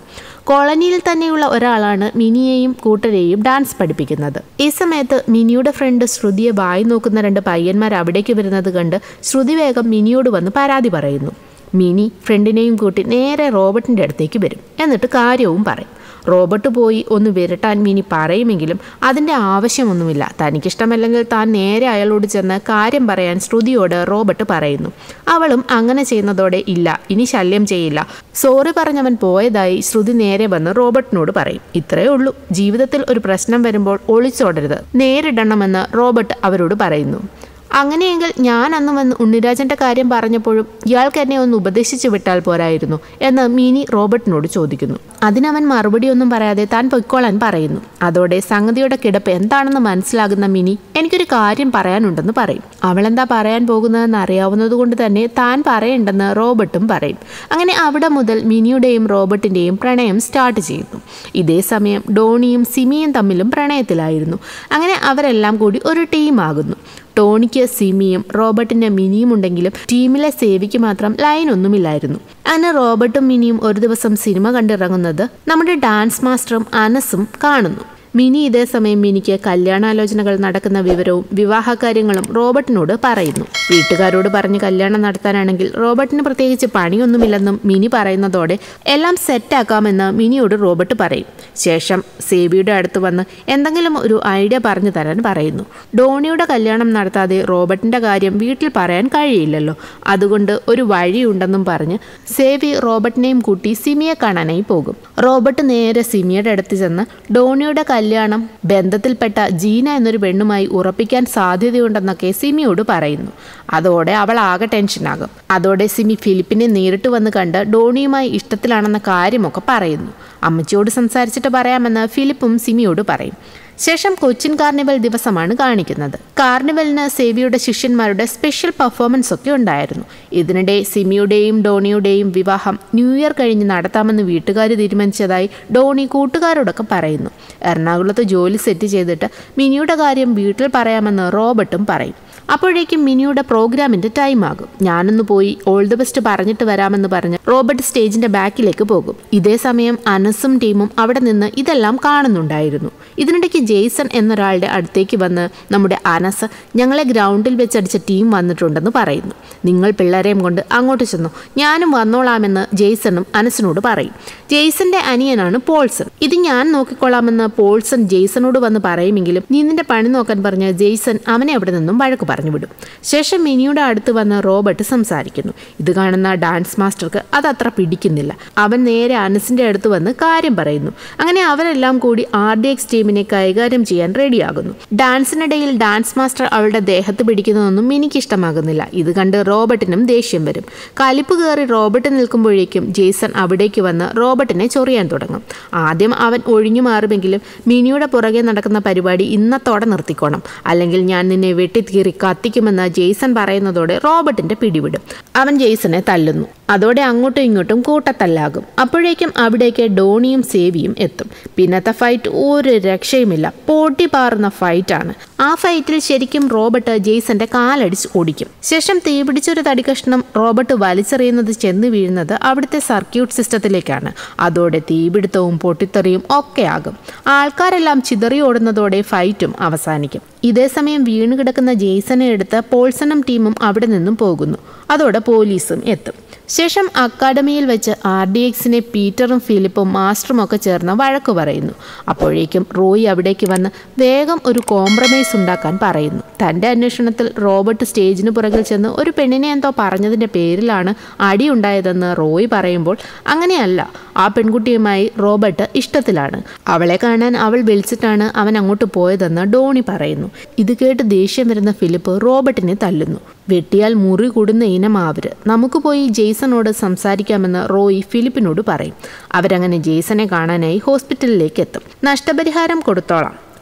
കോളനിയിൽ തന്നെയുള്ള ഒരാളാണ് മിനിയെയും കൂട്ടരെയും ഡാൻസ് പഠിപ്പിക്കുന്നത് ഈ സമയത്ത് മിനിയുടെ ഫ്രണ്ട് ശ്രുതിയെ വായി നോക്കുന്ന രണ്ട് പയ്യന്മാർ അവിടേക്ക് വരുന്നത് കണ്ട് ശ്രുതി വേഗം മിനിയോട് വന്ന് പരാതി പറയുന്നു മിനി ഫ്രണ്ടിനെയും കൂട്ടി നേരെ റോബർട്ടിൻ്റെ അടുത്തേക്ക് വരും എന്നിട്ട് കാര്യവും പറയും റോബർട്ട് പോയി ഒന്ന് വിരട്ടാൻ മിനി പറയുമെങ്കിലും അതിൻ്റെ ആവശ്യമൊന്നുമില്ല തനിക്കിഷ്ടമല്ലെങ്കിൽ താൻ നേരെ അയാളോട് ചെന്ന് കാര്യം പറയാൻ ശ്രുതിയോട് റോബർട്ട് പറയുന്നു അവളും അങ്ങനെ ചെയ്യുന്നതോടെ ഇല്ല ഇനി ശല്യം ചെയ്യില്ല സോറി പറഞ്ഞവൻ പോയതായി ശ്രുതി നേരെ വന്ന് റോബർട്ടിനോട് പറയും ഇത്രയേ ഉള്ളൂ ജീവിതത്തിൽ ഒരു പ്രശ്നം വരുമ്പോൾ ഒളിച്ചോടരുത് നേരിടണമെന്ന് റോബർട്ട് അവരോട് പറയുന്നു അങ്ങനെയെങ്കിൽ ഞാൻ അന്ന് വന്ന് ഉണ്ണിരാജന്റെ കാര്യം പറഞ്ഞപ്പോഴും ഇയാൾക്ക് എന്നെ ഒന്ന് ഉപദേശിച്ചു വിട്ടാൽ പോരായിരുന്നു എന്ന് മിനി റോബർട്ടിനോട് ചോദിക്കുന്നു അതിനവൻ മറുപടിയൊന്നും പറയാതെ താൻ പൊയ്ക്കോളാൻ പറയുന്നു അതോടെ സംഗതിയുടെ കിടപ്പ് എന്താണെന്ന് മനസ്സിലാകുന്ന മിനി എനിക്കൊരു കാര്യം പറയാനുണ്ടെന്ന് പറയും അവളെന്താ പറയാൻ പോകുന്നതെന്ന് അറിയാവുന്നതുകൊണ്ട് തന്നെ താൻ പറയണ്ടെന്ന് റോബർട്ടും പറയും അങ്ങനെ അവിടെ മുതൽ മിനിയുടെയും റോബർട്ടിൻ്റെയും പ്രണയം സ്റ്റാർട്ട് ചെയ്യുന്നു ഇതേ സമയം ഡോണിയും സിമിയും തമ്മിലും പ്രണയത്തിലായിരുന്നു അങ്ങനെ അവരെല്ലാം കൂടി ഒരു ടീമാകുന്നു ടോണിക്ക് സിമിയും റോബർട്ടിന് മിനിയും ഉണ്ടെങ്കിലും ടീമിലെ സേവിക്ക് മാത്രം ലൈൻ ഒന്നുമില്ലായിരുന്നു അങ്ങനെ റോബർട്ടും മിനിയും ഒരു ദിവസം സിനിമ കണ്ടിറങ്ങുന്നത് നമ്മുടെ ഡാൻസ് മാസ്റ്ററും അനസും കാണുന്നു മിനി ഇതേ സമയം മിനിക്ക് കല്യാണാലോചനകൾ നടക്കുന്ന വിവരവും വിവാഹകാര്യങ്ങളും റോബർട്ടിനോട് പറയുന്നു വീട്ടുകാരോട് പറഞ്ഞ് കല്യാണം നടത്താനാണെങ്കിൽ റോബർട്ടിന് പ്രത്യേകിച്ച് പണിയൊന്നുമില്ലെന്നും മിനി പറയുന്നതോടെ എല്ലാം സെറ്റാക്കാമെന്ന് മിനിയോട് റോബർട്ട് പറയും ശേഷം സേവിയുടെ അടുത്ത് വന്ന് എന്തെങ്കിലും ഒരു ഐഡിയ പറഞ്ഞു തരാൻ പറയുന്നു ഡോണിയുടെ കല്യാണം നടത്താതെ റോബർട്ടിന്റെ കാര്യം വീട്ടിൽ പറയാൻ കഴിയില്ലല്ലോ അതുകൊണ്ട് ഒരു വഴിയുണ്ടെന്നും പറഞ്ഞ് സേവി റോബർട്ടിനെയും കൂട്ടി സിമിയെ കാണാനായി പോകും റോബർട്ട് നേരെ സിമിയുടെ അടുത്ത് ചെന്ന് ഡോണിയുടെ കല്യാണം ബന്ധത്തിൽപ്പെട്ട ജീന എന്നൊരു പെണ്ണുമായി ഉറപ്പിക്കാൻ സാധ്യതയുണ്ടെന്നൊക്കെ സിമിയോട് പറയുന്നു അതോടെ അവൾ ആകെ ടെൻഷനാകും അതോടെ സിമി ഫിലിപ്പിനെ നേരിട്ട് വന്ന് കണ്ട് ഡോണിയുമായി ഇഷ്ടത്തിലാണെന്ന കാര്യമൊക്കെ പറയുന്നു അമ്മച്ചിയോട് സംസാരിച്ചിട്ട് പറയാമെന്ന് ഫിലിപ്പും സിമിയോട് പറയും ശേഷം കൊച്ചിൻ കാർണിവൽ ദിവസമാണ് കാണിക്കുന്നത് കാർണിവലിന് സേവിയുടെ ശിഷ്യന്മാരുടെ സ്പെഷ്യൽ പെർഫോമൻസ് ഒക്കെ ഉണ്ടായിരുന്നു ഇതിനിടെ സിമിയുടെയും ഡോണിയുടെയും വിവാഹം ന്യൂ ഇയർ കഴിഞ്ഞ് നടത്താമെന്ന് വീട്ടുകാർ തീരുമാനിച്ചതായി ഡോണി കൂട്ടുകാരോടൊക്കെ പറയുന്നു എറണാകുളത്ത് ജോലി സെറ്റ് ചെയ്തിട്ട് മിനിയുടെ കാര്യം വീട്ടിൽ പറയാമെന്ന് റോബർട്ടും പറയും അപ്പോഴേക്കും മിനിയുടെ പ്രോഗ്രാമിന്റെ ടൈം ആകും ഞാനൊന്ന് പോയി ഓൾ ദി ബെസ്റ്റ് പറഞ്ഞിട്ട് വരാമെന്ന് പറഞ്ഞ് റോബർട്ട് സ്റ്റേജിന്റെ ബാക്കിലേക്ക് പോകും ഇതേ സമയം അനസും ടീമും അവിടെ നിന്ന് ഇതെല്ലാം കാണുന്നുണ്ടായിരുന്നു ഇതിനിടയ്ക്ക് ജെയ്സൺ എന്നൊരാളുടെ അടുത്തേക്ക് വന്ന് നമ്മുടെ അനസ് ഞങ്ങളെ ഗ്രൗണ്ടിൽ വെച്ചടിച്ച ടീം വന്നിട്ടുണ്ടെന്ന് പറയുന്നു നിങ്ങൾ പിള്ളേരെയും കൊണ്ട് അങ്ങോട്ട് ചെന്നു ഞാനും വന്നോളാമെന്ന് ജെയ്സണും അനസിനോട് പറയും ജെയ്സന്റെ അനിയനാണ് പോൾസൺ ഇത് ഞാൻ നോക്കിക്കൊള്ളാമെന്ന് പോൾസൺ ജെയ്സണോട് വന്ന് പറയുമെങ്കിലും നീ നിന്റെ പണി നോക്കാൻ പറഞ്ഞ ജെയ്സൺ അവനെ അവിടെ നിന്നും വഴക്ക് പറഞ്ഞു വിടും ശേഷം മിനിയുടെ അടുത്ത് വന്ന് റോബർട്ട് സംസാരിക്കുന്നു ഇത് കാണുന്ന ഡാൻസ് മാസ്റ്റർക്ക് അത് അത്ര പിടിക്കുന്നില്ല അവൻ നേരെ അനസിന്റെ അടുത്ത് വന്ന് കാര്യം പറയുന്നു അങ്ങനെ അവരെല്ലാം കൂടി ആർ ഡി എക്സ് ടീമിനെ കൈകാര്യം ചെയ്യാൻ റെഡിയാകുന്നു ഡാൻസിനിടയിൽ ഡാൻസ് മാസ്റ്റർ അവളുടെ ദേഹത്ത് പിടിക്കുന്നതൊന്നും മിനിക്ക് ഇഷ്ടമാകുന്നില്ല ഇത് കണ്ട് റോബർട്ടിനും ദേഷ്യം വരും കലിപ്പ് കയറി റോബർട്ട് നിൽക്കുമ്പോഴേക്കും ജെയ്സൺ അവിടേക്ക് വന്ന് റോബർട്ടിനെ ചൊറിയാൻ തുടങ്ങും ആദ്യം അവൻ ഒഴിഞ്ഞു മാറുമെങ്കിലും മിനിയുടെ പുറകെ നടക്കുന്ന പരിപാടി ഇന്നത്തോടെ നിർത്തിക്കോണം അല്ലെങ്കിൽ ഞാൻ നിന്നെ വെട്ടിത്തീറി കത്തിക്കുമെന്ന് ജെയ്സൺ പറയുന്നതോടെ റോബർട്ടിന്റെ പിടിവിടും അവൻ ജെയ്സനെ തല്ലുന്നു അതോടെ അങ്ങോട്ടും ഇങ്ങോട്ടും കൂട്ടത്തല്ലാകും അപ്പോഴേക്കും അവിടേക്ക് ഡോണിയും സേവിയും എത്തും പിന്നത്തെ ഫൈറ്റ് ഒരു രക്ഷയുമില്ല പൊട്ടി പാറുന്ന ഫൈറ്റാണ് ആ ഫൈറ്റിൽ ശരിക്കും റോബർട്ട് ജെയ്സന്റെ കാലടിച്ച് ഓടിക്കും ശേഷം തീപിടിച്ചൊരു തടികഷ്ണം റോബർട്ട് വലിച്ചെറിയുന്നത് ചെന്ന് വീഴുന്നത് അവിടുത്തെ സർക്യൂട്ട് സിസ്റ്റത്തിലേക്കാണ് അതോടെ തീപിടുത്തവും പൊട്ടിത്തെറിയും ഒക്കെ ആകും ആൾക്കാരെല്ലാം ചിതറി ഓടുന്നതോടെ ഫൈറ്റും അവസാനിക്കും ഇതേസമയം വീണ് കിടക്കുന്ന ജെയ്സനെ എടുത്ത് പോൾസണും ടീമും അവിടെ നിന്നും പോകുന്നു അതോടെ പോലീസും എത്തും ശേഷം അക്കാഡമിയിൽ വെച്ച് ആർ ഡി എക്സിനെ പീറ്ററും ഫിലിപ്പും മാസ്റ്ററും ഒക്കെ ചേർന്ന് വഴക്ക് പറയുന്നു അപ്പോഴേക്കും റോയി അവിടേക്ക് വന്ന് വേഗം ഒരു കോംപ്രമൈസ് ഉണ്ടാക്കാൻ പറയുന്നു തൻ്റെ അന്വേഷണത്തിൽ റോബർട്ട് സ്റ്റേജിന് പുറകിൽ ചെന്ന് ഒരു പെണ്ണിനെ എന്തോ പറഞ്ഞതിൻ്റെ പേരിലാണ് അടിയുണ്ടായതെന്ന് റോയി പറയുമ്പോൾ അങ്ങനെയല്ല ആ പെൺകുട്ടിയുമായി റോബർട്ട് ഇഷ്ടത്തിലാണ് അവളെ കാണാൻ അവൾ വിളിച്ചിട്ടാണ് അവൻ അങ്ങോട്ട് പോയതെന്ന് ഡോണി പറയുന്നു ഇത് കേട്ട് ദേഷ്യം വരുന്ന ഫിലിപ്പ് റോബർട്ടിനെ തല്ലുന്നു വെട്ടിയാൽ മുറി കൂടുന്ന ഇനമാവര് നമുക്ക് പോയി ജെയ്സണോട് സംസാരിക്കാമെന്ന് റോയി ഫിലിപ്പിനോട് പറയും അവരങ്ങനെ ജെയ്സനെ കാണാനായി ഹോസ്പിറ്റലിലേക്ക് എത്തും നഷ്ടപരിഹാരം കൊടുത്തോളാം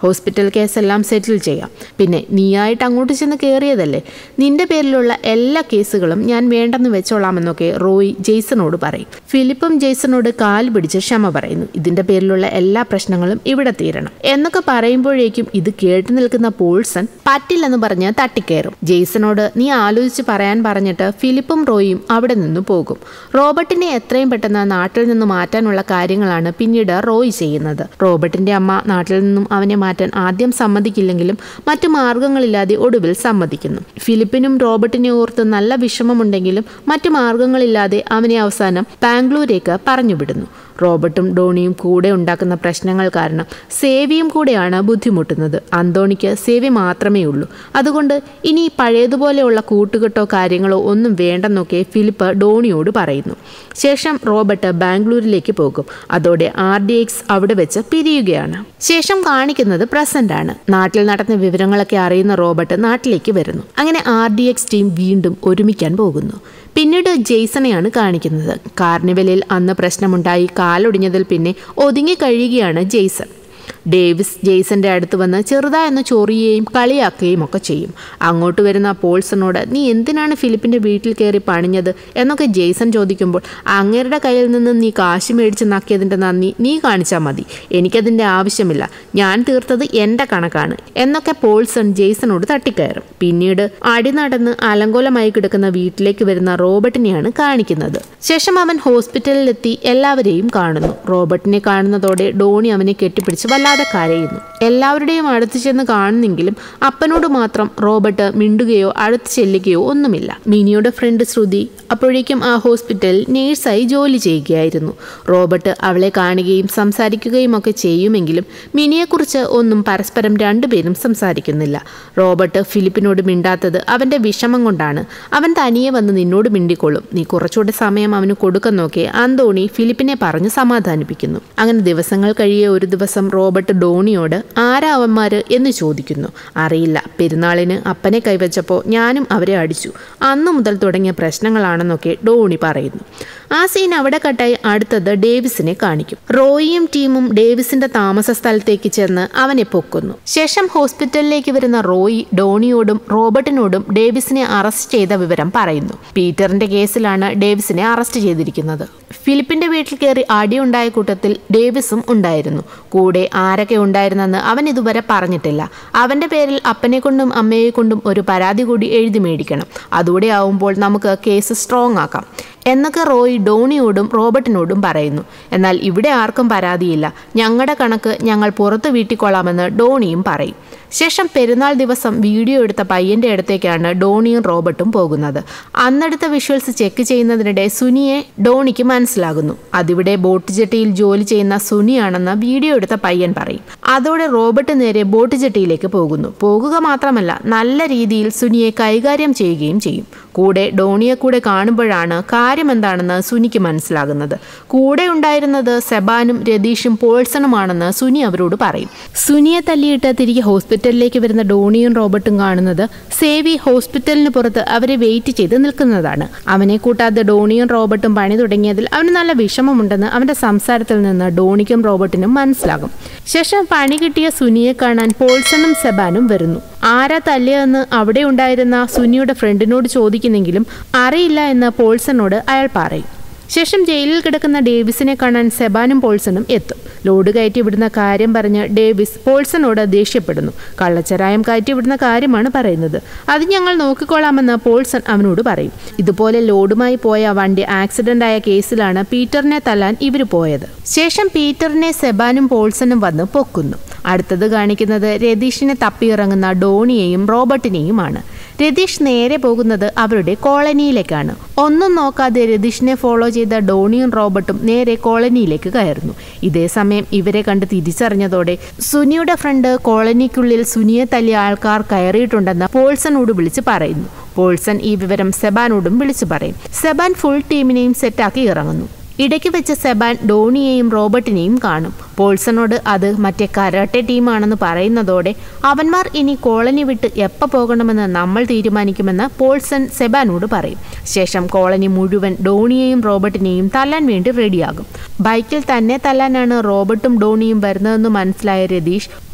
ഹോസ്പിറ്റൽ കേസെല്ലാം സെറ്റിൽ ചെയ്യാം പിന്നെ നീയായിട്ട് അങ്ങോട്ട് ചെന്ന് കയറിയതല്ലേ നിന്റെ പേരിലുള്ള എല്ലാ കേസുകളും ഞാൻ വേണ്ടെന്ന് വെച്ചോളാമെന്നൊക്കെ റോയ് ജെയ്സണോട് പറയും ഫിലിപ്പും ജെയ്സണോട് കാൽ പിടിച്ച് ക്ഷമ പറയുന്നു ഇതിന്റെ പേരിലുള്ള എല്ലാ പ്രശ്നങ്ങളും ഇവിടെ തീരണം എന്നൊക്കെ പറയുമ്പോഴേക്കും ഇത് കേട്ടു നിൽക്കുന്ന പോൾസൺ പറ്റില്ലെന്ന് പറഞ്ഞ് തട്ടിക്കയറും ജെയ്സണോട് നീ ആലോചിച്ച് പറയാൻ പറഞ്ഞിട്ട് ഫിലിപ്പും റോയും അവിടെ നിന്ന് പോകും റോബർട്ടിനെ എത്രയും പെട്ടെന്ന് നാട്ടിൽ നിന്ന് മാറ്റാനുള്ള കാര്യങ്ങളാണ് പിന്നീട് റോയ് ചെയ്യുന്നത് റോബർട്ടിന്റെ അമ്മ നാട്ടിൽ നിന്നും അവനെ മാറ്റാൻ ആദ്യം സമ്മതിക്കില്ലെങ്കിലും മറ്റു മാർഗങ്ങളില്ലാതെ ഒടുവിൽ സമ്മതിക്കുന്നു ഫിലിപ്പിനും റോബർട്ടിനെ ഓർത്ത് നല്ല വിഷമമുണ്ടെങ്കിലും മറ്റു മാർഗങ്ങളില്ലാതെ അവനെ അവസാനം ബാംഗ്ലൂരേക്ക് പറഞ്ഞുവിടുന്നു റോബർട്ടും ഡോണിയും കൂടെ ഉണ്ടാക്കുന്ന പ്രശ്നങ്ങൾ കാരണം സേവിയും കൂടെയാണ് ബുദ്ധിമുട്ടുന്നത് അന്തോണിക്ക് സേവി മാത്രമേ ഉള്ളൂ അതുകൊണ്ട് ഇനി പഴയതുപോലെയുള്ള കൂട്ടുകെട്ടോ കാര്യങ്ങളോ ഒന്നും വേണ്ടെന്നൊക്കെ ഫിലിപ്പ് ഡോണിയോട് പറയുന്നു ശേഷം റോബർട്ട് ബാംഗ്ലൂരിലേക്ക് പോകും അതോടെ ആർ ഡി എക്സ് അവിടെ വെച്ച് പിരിയുകയാണ് ശേഷം കാണിക്കുന്നത് പ്രസന്റ് ആണ് നാട്ടിൽ നടന്ന വിവരങ്ങളൊക്കെ അറിയുന്ന റോബർട്ട് നാട്ടിലേക്ക് വരുന്നു അങ്ങനെ ആർ ഡി എക്സ് ടീം വീണ്ടും ഒരുമിക്കാൻ പോകുന്നു പിന്നീട് ജെയ്സണെയാണ് കാണിക്കുന്നത് കാർണിവലിൽ അന്ന് പ്രശ്നമുണ്ടായി കാലൊടിഞ്ഞതിൽ പിന്നെ ഒതുങ്ങി കഴിയുകയാണ് ജെയ്സൺ ഡേവിസ് ജെയ്സന്റെ അടുത്ത് വന്ന് ചെറുതായൊന്ന് ചൊറിയുകയും കളിയാക്കുകയും ഒക്കെ ചെയ്യും അങ്ങോട്ട് വരുന്ന പോൾസണോട് നീ എന്തിനാണ് ഫിലിപ്പിന്റെ വീട്ടിൽ കയറി പണിഞ്ഞത് എന്നൊക്കെ ജെയ്സൺ ചോദിക്കുമ്പോൾ അങ്ങേരുടെ കയ്യിൽ നിന്ന് നീ കാശ് മേടിച്ച് നക്കിയതിന്റെ നന്ദി നീ കാണിച്ചാൽ മതി എനിക്കതിന്റെ ആവശ്യമില്ല ഞാൻ തീർത്തത് എന്റെ കണക്കാണ് എന്നൊക്കെ പോൾസൺ ജെയ്സണോട് തട്ടിക്കയറും പിന്നീട് അടി നടന്ന് അലങ്കോലമായി കിടക്കുന്ന വീട്ടിലേക്ക് വരുന്ന റോബർട്ടിനെയാണ് കാണിക്കുന്നത് ശേഷം അവൻ ഹോസ്പിറ്റലിലെത്തി എല്ലാവരെയും കാണുന്നു റോബർട്ടിനെ കാണുന്നതോടെ ഡോണി അവനെ കെട്ടിപ്പിടിച്ച് വല്ലാതെ കരയുന്നു എല്ലാവരുടെയും അടുത്ത് ചെന്ന് കാണുന്നെങ്കിലും അപ്പനോട് മാത്രം റോബർട്ട് മിണ്ടുകയോ അടുത്ത് ചെല്ലുകയോ ഒന്നുമില്ല മിനിയുടെ ഫ്രണ്ട് ശ്രുതി അപ്പോഴേക്കും ആ ഹോസ്പിറ്റലിൽ നേഴ്സായി ജോലി ചെയ്യുകയായിരുന്നു റോബർട്ട് അവളെ കാണുകയും സംസാരിക്കുകയും ഒക്കെ ചെയ്യുമെങ്കിലും മിനിയെക്കുറിച്ച് ഒന്നും പരസ്പരം രണ്ടുപേരും സംസാരിക്കുന്നില്ല റോബർട്ട് ഫിലിപ്പിനോട് മിണ്ടാത്തത് അവന്റെ വിഷമം കൊണ്ടാണ് അവൻ തനിയെ വന്ന് നിന്നോട് മിണ്ടിക്കൊള്ളും നീ കുറച്ചുകൂടെ സമയം അവന് കൊടുക്കുന്നൊക്കെ അന്തോണി ഫിലിപ്പിനെ പറഞ്ഞ് സമാധാനിപ്പിക്കുന്നു അങ്ങനെ ദിവസങ്ങൾ കഴിയെ ഒരു ദിവസം റോബർട്ട് ഡോണിയോട് ആരാ അവന്മാര് എന്ന് ചോദിക്കുന്നു അറിയില്ല പെരുന്നാളിന് അപ്പനെ കൈവച്ചപ്പോൾ ഞാനും അവരെ അടിച്ചു അന്നു മുതൽ തുടങ്ങിയ പ്രശ്നങ്ങളാണെന്നൊക്കെ ഡോണി പറയുന്നു ആ സീൻ അവിടെ കട്ടായി അടുത്തത് ഡേവിസിനെ കാണിക്കും റോയിയും ടീമും ഡേവിസിന്റെ താമസ സ്ഥലത്തേക്ക് ചെന്ന് അവനെ പൊക്കുന്നു ശേഷം ഹോസ്പിറ്റലിലേക്ക് വരുന്ന റോയി ഡോണിയോടും റോബർട്ടിനോടും ഡേവിസിനെ അറസ്റ്റ് ചെയ്ത വിവരം പറയുന്നു പീറ്ററിന്റെ കേസിലാണ് ഡേവിസിനെ അറസ്റ്റ് ചെയ്തിരിക്കുന്നത് ഫിലിപ്പിന്റെ വീട്ടിൽ കയറി അടിയുണ്ടായ കൂട്ടത്തിൽ ഡേവിസും ഉണ്ടായിരുന്നു കൂടെ ആരൊക്കെ ഉണ്ടായിരുന്നെന്ന് അവൻ ഇതുവരെ പറഞ്ഞിട്ടില്ല അവന്റെ പേരിൽ അപ്പനെ കൊണ്ടും അമ്മയെ കൊണ്ടും ഒരു പരാതി കൂടി എഴുതി മേടിക്കണം അതുകൂടെ ആവുമ്പോൾ നമുക്ക് കേസ് സ്ട്രോങ് ആക്കാം എന്നൊക്കെ റോയ് ഡോണിയോടും റോബർട്ടിനോടും പറയുന്നു എന്നാൽ ഇവിടെ ആർക്കും പരാതിയില്ല ഞങ്ങളുടെ കണക്ക് ഞങ്ങൾ പുറത്ത് വീട്ടിക്കൊള്ളാമെന്ന് ഡോണിയും പറയും ശേഷം പെരുന്നാൾ ദിവസം വീഡിയോ എടുത്ത പയ്യന്റെ അടുത്തേക്കാണ് ഡോണിയും റോബർട്ടും പോകുന്നത് അന്നെടുത്ത വിഷ്വൽസ് ചെക്ക് ചെയ്യുന്നതിനിടെ സുനിയെ ഡോണിക്ക് മനസ്സിലാകുന്നു അതിവിടെ ബോട്ട് ജെട്ടിയിൽ ജോലി ചെയ്യുന്ന സുനിയാണെന്ന് വീഡിയോ എടുത്ത പയ്യൻ പറയും അതോടെ റോബർട്ട് നേരെ ബോട്ട് ജെട്ടിയിലേക്ക് പോകുന്നു പോകുക മാത്രമല്ല നല്ല രീതിയിൽ സുനിയെ കൈകാര്യം ചെയ്യുകയും ചെയ്യും കൂടെ ഡോണിയെ കൂടെ കാണുമ്പോഴാണ് കാര്യം എന്താണെന്ന് സുനിക്ക് മനസ്സിലാകുന്നത് കൂടെ ഉണ്ടായിരുന്നത് സെബാനും രതീഷും പോൾസണുമാണെന്ന് സുനി അവരോട് പറയും സുനിയെ തല്ലിയിട്ട് തിരികെ ഹോസ്പിറ്റലിലേക്ക് വരുന്ന ഡോണിയും റോബർട്ടും കാണുന്നത് സേവി ഹോസ്പിറ്റലിന് പുറത്ത് അവരെ വെയിറ്റ് ചെയ്ത് നിൽക്കുന്നതാണ് അവനെ കൂട്ടാതെ ഡോണിയും റോബർട്ടും പണി തുടങ്ങിയതിൽ അവന് നല്ല വിഷമമുണ്ടെന്ന് അവന്റെ സംസാരത്തിൽ നിന്ന് ഡോണിക്കും റോബർട്ടിനും മനസ്സിലാകും ശേഷം പണി കിട്ടിയ സുനിയെ കാണാൻ പോൾസണും സെബാനും വരുന്നു ആരാ തല്ലിയതെന്ന് അവിടെ ഉണ്ടായിരുന്ന സുനിയുടെ ഫ്രണ്ടിനോട് ചോദിക്കുന്നെങ്കിലും അറിയില്ല എന്ന് പോൾസണോട് അയാൾ പറയും ശേഷം ജയിലിൽ കിടക്കുന്ന ഡേവിസിനെ കാണാൻ സെബാനും പോൾസണും എത്തും ലോഡ് കയറ്റി വിടുന്ന കാര്യം പറഞ്ഞ് ഡേവിസ് പോൾസണോട് ദേഷ്യപ്പെടുന്നു കള്ളച്ചരായം കയറ്റി വിടുന്ന കാര്യമാണ് പറയുന്നത് അത് ഞങ്ങൾ നോക്കിക്കൊള്ളാമെന്ന് പോൾസൺ അവനോട് പറയും ഇതുപോലെ ലോഡുമായി പോയ വണ്ടി ആക്സിഡന്റ് ആയ കേസിലാണ് പീറ്ററിനെ തല്ലാൻ ഇവർ പോയത് ശേഷം പീറ്ററിനെ സെബാനും പോൾസണും വന്ന് പൊക്കുന്നു അടുത്തത് കാണിക്കുന്നത് രതീഷിനെ തപ്പിയിറങ്ങുന്ന ഡോണിയെയും റോബർട്ടിനെയുമാണ് രതീഷ് നേരെ പോകുന്നത് അവരുടെ കോളനിയിലേക്കാണ് ഒന്നും നോക്കാതെ രതീഷിനെ ഫോളോ ചെയ്ത ഡോണിയും റോബർട്ടും നേരെ കോളനിയിലേക്ക് കയറുന്നു ഇതേ സമയം ഇവരെ കണ്ട് തിരിച്ചറിഞ്ഞതോടെ സുനിയുടെ ഫ്രണ്ട് കോളനിക്കുള്ളിൽ സുനിയെ തല്ലിയ ആൾക്കാർ കയറിയിട്ടുണ്ടെന്ന് പോൾസണോട് വിളിച്ച് പറയുന്നു പോൾസൺ ഈ വിവരം സെബാനോടും വിളിച്ചു പറയും സെബാൻ ഫുൾ ടീമിനെയും സെറ്റാക്കി ഇറങ്ങുന്നു ഇടയ്ക്ക് വെച്ച് സെബാൻ ഡോണിയെയും റോബർട്ടിനെയും കാണും പോൾസണോട് അത് മറ്റേ കരാട്ടെ ടീമാണെന്ന് പറയുന്നതോടെ അവന്മാർ ഇനി കോളനി വിട്ട് എപ്പോൾ പോകണമെന്ന് നമ്മൾ തീരുമാനിക്കുമെന്ന് പോൾസൺ സെബാനോട് പറയും ശേഷം കോളനി മുഴുവൻ ഡോണിയെയും റോബർട്ടിനെയും തല്ലാൻ വേണ്ടി റെഡിയാകും ബൈക്കിൽ തന്നെ തല്ലാനാണ് റോബർട്ടും ഡോണിയും വരുന്നതെന്ന് മനസ്സിലായ രതീഷ്